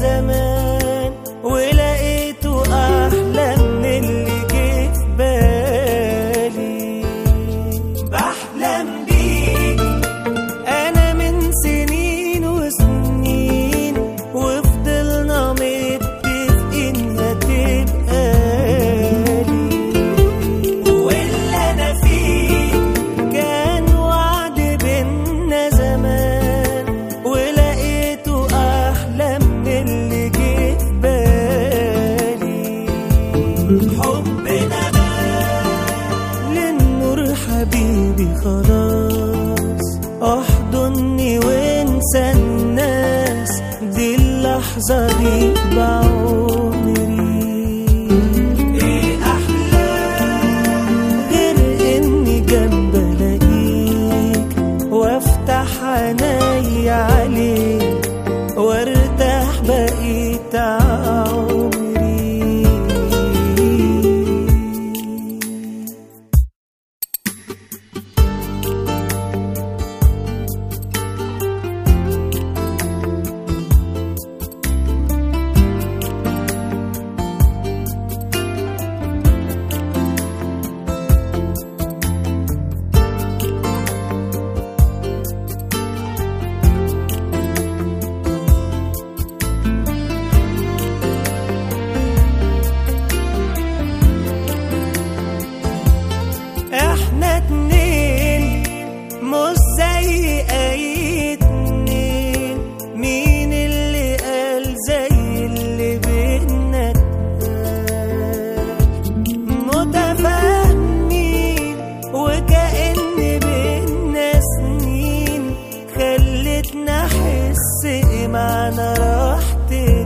زمان ولقيته أحلى من اللي جه في بالي بحلم بيك أنا من سنين وسنين وفضلنا متفقين هتبقى لي واللي أنا فيه كان وعد بينا زمان ولقيته أحلى من اللي جه في بالي حبنا بقى للنور حبيبي خلاص احضني وانسى الناس دي اللحظة دي بعمري ايه احلى غير اني جنب الاقيك وافتح عيني عليك وارتاح بقيت عمري احنا اتنين مش زي اي اتنين مين اللي قال زي اللي بينا اتقال؟ متفاهمين وكأن بينا سنين خلتنا احس ايه معنى راحتي